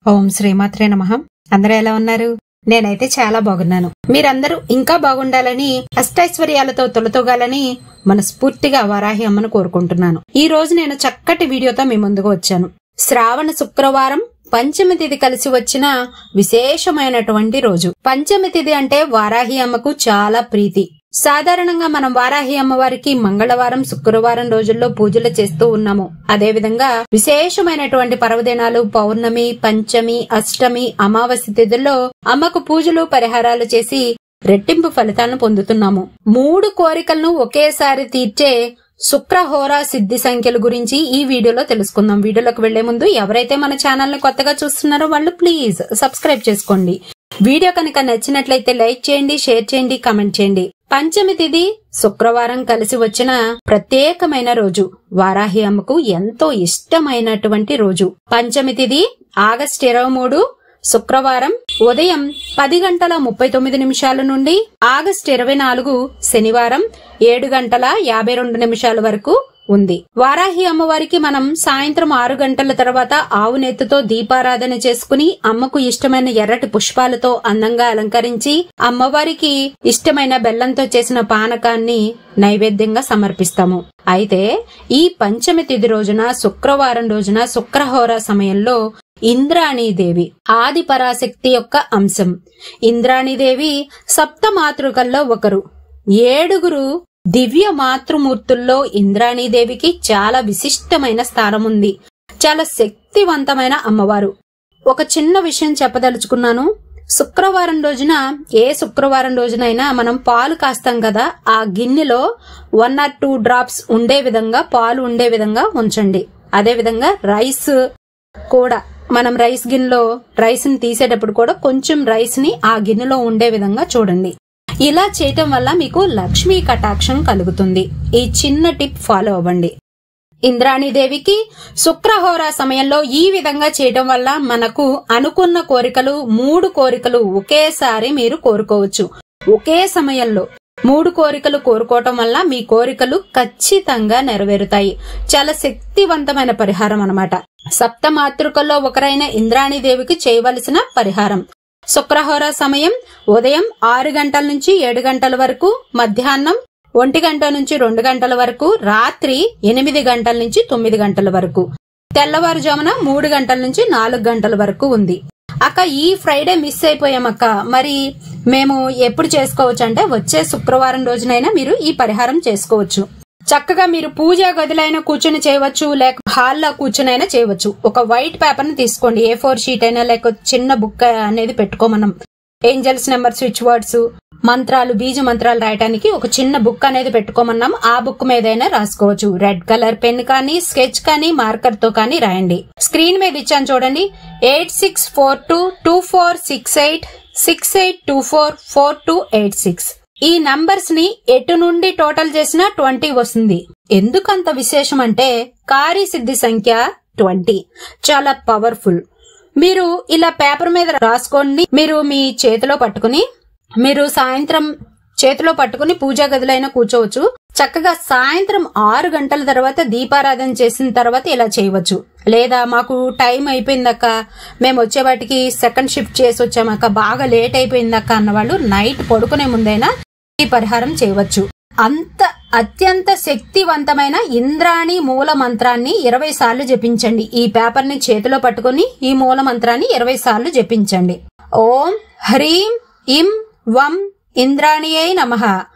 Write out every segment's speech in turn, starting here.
ఓం శ్రీమాత్రే నమ అందరూ ఎలా ఉన్నారు నేనైతే చాలా బాగున్నాను మీరందరూ ఇంకా బాగుండాలని అష్టైశ్వర్యాలతో తొలతూగాలని మనస్ఫూర్తిగా వరాహి అమ్మను కోరుకుంటున్నాను ఈ రోజు నేను చక్కటి వీడియోతో మీ ముందుకు వచ్చాను శ్రావణ శుక్రవారం పంచమి తిథి కలిసి వచ్చిన విశేషమైనటువంటి రోజు పంచమి తిథి అంటే వారాహి అమ్మకు చాలా ప్రీతి సాధారణంగా మనం వారాహి అమ్మవారికి మంగళవారం శుక్రవారం రోజుల్లో పూజలు చేస్తూ ఉన్నాము అదేవిధంగా విశేషమైనటువంటి పర్వదినాలు పౌర్ణమి పంచమి అష్టమి అమావాస్య తిథుల్లో అమ్మకు పూజలు పరిహారాలు చేసి రెట్టింపు ఫలితాలను పొందుతున్నాము మూడు కోరికలను ఒకేసారి తీర్చే శుక్రహోర సిద్ధి సంఖ్యల గురించి ఈ వీడియోలో తెలుసుకుందాం వీడియోలోకి వెళ్లే ముందు ఎవరైతే మన ఛానల్ ని కొత్తగా చూస్తున్నారో వాళ్ళు ప్లీజ్ సబ్స్క్రైబ్ చేసుకోండి వీడియో కనుక నచ్చినట్లయితే లైక్ చేయండి షేర్ చేయండి కామెంట్ చేయండి పంచమి తిథి శుక్రవారం కలిసి వచ్చిన ప్రత్యేకమైన రోజు వారాహి అమ్మకు ఎంతో ఇష్టమైనటువంటి రోజు పంచమి తిథి ఆగస్టు ఇరవై మూడు శుక్రవారం ఉదయం పది గంటల ముప్పై తొమ్మిది నిమిషాల నుండి ఆగస్టు ఇరవై నాలుగు శనివారం ఏడు గంటల యాభై రెండు నిమిషాల వరకు ఉంది వారాహి అమ్మవారికి మనం సాయంత్రం ఆరు గంటల తర్వాత ఆవు నెత్తుతో దీపారాధన చేసుకుని అమ్మకు ఇష్టమైన ఎర్రటి పుష్పాలతో అందంగా అలంకరించి అమ్మవారికి ఇష్టమైన బెల్లంతో చేసిన పానకాన్ని నైవేద్యంగా సమర్పిస్తాము అయితే ఈ పంచమి తిథి రోజున శుక్రవారం రోజున శుక్రహోర సమయంలో ఇంద్రాణీదేవి ఆది పరాశక్తి యొక్క అంశం ఇంద్రాణీదేవి సప్త మాతృకల్లో ఒకరు ఏడుగురు దివ్య మాతృమూర్తుల్లో ఇంద్రాణీదేవికి చాలా విశిష్టమైన స్థానం ఉంది చాలా శక్తివంతమైన అమ్మవారు ఒక చిన్న విషయం చెప్పదలుచుకున్నాను శుక్రవారం రోజున ఏ శుక్రవారం రోజునైనా మనం పాలు కాస్తాం కదా ఆ గిన్నెలో వన్ ఆర్ టూ డ్రాప్స్ ఉండే విధంగా పాలు ఉండే విధంగా ఉంచండి అదే విధంగా రైస్ కూడా మనం రైస్ గిన్నెలో రైస్ ని తీసేటప్పుడు కూడా కొంచెం రైస్ ని ఆ గిన్నెలో ఉండే విధంగా చూడండి ఇలా చేయటం వల్ల మీకు లక్ష్మీ కటాక్షం కలుగుతుంది ఈ చిన్న టిప్ ఫాలో అవ్వండి ఇంద్రాణీదేవికి శుక్రహోర సమయంలో ఈ విధంగా చేయటం వల్ల మనకు అనుకున్న కోరికలు మూడు కోరికలు ఒకేసారి మీరు కోరుకోవచ్చు ఒకే సమయంలో మూడు కోరికలు కోరుకోవటం వల్ల మీ కోరికలు ఖచ్చితంగా నెరవేరుతాయి చాలా శక్తివంతమైన పరిహారం అన్నమాట సప్త మాతృకల్లో ఒకరైన ఇంద్రాణీదేవికి చేయవలసిన పరిహారం శుక్రహోర సమయం ఉదయం ఆరు గంటల నుంచి ఏడు గంటల వరకు మధ్యాహ్నం ఒంటి గంట నుంచి రెండు గంటల వరకు రాత్రి ఎనిమిది గంటల నుంచి తొమ్మిది గంటల వరకు తెల్లవారుజామున మూడు గంటల నుంచి నాలుగు గంటల వరకు ఉంది అక్క ఈ ఫ్రైడే మిస్ అయిపోయామక్క మరి మేము ఎప్పుడు చేసుకోవచ్చు అంటే వచ్చే శుక్రవారం రోజునైనా మీరు ఈ పరిహారం చేసుకోవచ్చు చక్కగా మీరు పూజా గదిలైనా కూర్చొని చేయవచ్చు లేక హాల్లో కూర్చొనైనా చేయవచ్చు ఒక వైట్ పేపర్ ని తీసుకోండి ఏ ఫోర్ షీట్ అయినా లేక చిన్న బుక్ అనేది పెట్టుకోమనం ఏంజల్స్ నెంబర్ స్విచ్ వర్డ్స్ మంత్రాలు బీజ మంత్రాలు రాయడానికి ఒక చిన్న బుక్ అనేది పెట్టుకోమన్నాం ఆ బుక్ మీదైనా రాసుకోవచ్చు రెడ్ కలర్ పెన్ కానీ స్కెచ్ కానీ మార్కర్ తో కానీ రాయండి స్క్రీన్ మీద ఇచ్చాను చూడండి eight six four two two four six eight six eight two four four two eight six ఈ నంబర్స్ ని ఎటు నుండి టోటల్ చేసినా ట్వంటీ వస్తుంది ఎందుకంత విశేషం అంటే కార్యసిద్ధి సంఖ్య ట్వంటీ చాలా పవర్ఫుల్ మీరు ఇలా పేపర్ మీద రాసుకోండి మీరు మీ చేతిలో పట్టుకుని మీరు సాయంత్రం చేతిలో పట్టుకుని పూజా గదిలో కూర్చోవచ్చు చక్కగా సాయంత్రం ఆరు గంటల తర్వాత దీపారాధన చేసిన తర్వాత ఇలా చేయవచ్చు లేదా మాకు టైం అయిపోయిందక్క మేము వచ్చేవాటికి సెకండ్ షిఫ్ట్ చేసి వచ్చామక్క బాగా లేట్ అయిపోయిందక్క అన్న వాళ్ళు నైట్ పడుకునే ముందైనా ఈ పరిహారం చేయవచ్చు అంత అత్యంత శక్తివంతమైన ఇంద్రాణి మూల మంత్రాన్ని ఇరవై సార్లు జపించండి ఈ పేపర్ ని చేతిలో పట్టుకుని ఈ మూల మంత్రాన్ని ఇరవై సార్లు జపించండి ఓం హ్రీం ఇం వం ఇంద్రాణియై నమ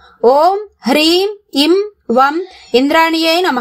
ఓం హ్రీం ఇం వం ఇంద్రాణియై నమ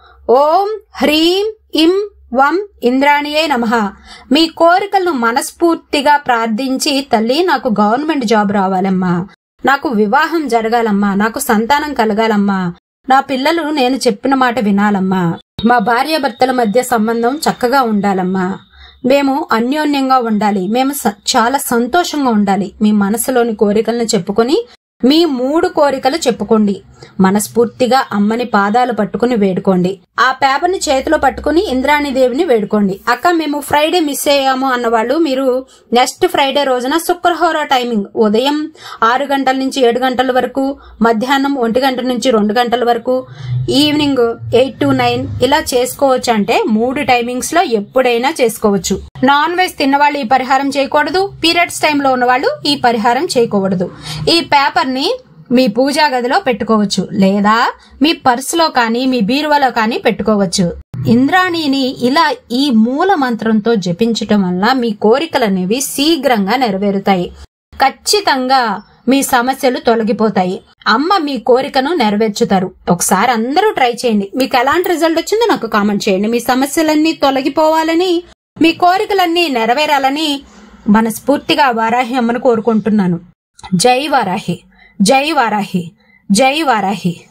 ఓం హ్రీం ఇం వం ఇంద్రాణియే నమ మీ కోరికలను మనస్ఫూర్తిగా ప్రార్థించి తల్లి నాకు గవర్నమెంట్ జాబ్ రావాలమ్మా నాకు వివాహం జరగాలమ్మా నాకు సంతానం కలగాలమ్మా నా పిల్లలు నేను చెప్పిన మాట వినాలమ్మా మా భార్యాభర్తల మధ్య సంబంధం చక్కగా ఉండాలమ్మా మేము అన్యోన్యంగా ఉండాలి మేము స- చాలా సంతోషంగా ఉండాలి మీ మనసులోని కోరికలను చెప్పుకొని మీ మూడు కోరికలు చెప్పుకోండి మనస్ఫూర్తిగా అమ్మని పాదాలు పట్టుకుని వేడుకోండి ఆ పేపర్ని చేతిలో పట్టుకుని ఇంద్రాణి దేవిని వేడుకోండి అక్క మేము ఫ్రైడే మిస్ అయ్యాము అన్న వాళ్ళు మీరు నెక్స్ట్ ఫ్రైడే రోజున శుక్రహోర టైమింగ్ ఉదయం ఆరు గంటల నుంచి ఏడు గంటల వరకు మధ్యాహ్నం ఒంటి గంట నుంచి రెండు గంటల వరకు ఈవినింగ్ ఎయిట్ టు నైన్ ఇలా చేసుకోవచ్చు అంటే మూడు టైమింగ్స్ లో ఎప్పుడైనా చేసుకోవచ్చు నాన్ వెజ్ తిన్నవాళ్ళు ఈ పరిహారం చేయకూడదు పీరియడ్స్ టైంలో ఉన్నవాళ్ళు ఈ పరిహారం చేయకూడదు ఈ పేపర్ ని మీ పూజా గదిలో పెట్టుకోవచ్చు లేదా మీ పర్సులో కానీ మీ బీరువాలో కానీ పెట్టుకోవచ్చు ఇంద్రాణిని ఇలా ఈ మూల మంత్రంతో జపించటం వల్ల మీ కోరికలనేవి శీఘ్రంగా నెరవేరుతాయి ఖచ్చితంగా మీ సమస్యలు తొలగిపోతాయి అమ్మ మీ కోరికను నెరవేర్చుతారు ఒకసారి అందరూ ట్రై చేయండి మీకు ఎలాంటి రిజల్ట్ వచ్చిందో నాకు కామెంట్ చేయండి మీ సమస్యలన్నీ తొలగిపోవాలని మీ కోరికలన్నీ నెరవేరాలని మనస్ఫూర్తిగా వారాహి అమ్మను కోరుకుంటున్నాను జై వారాహి జై వారాహి జై వారాహి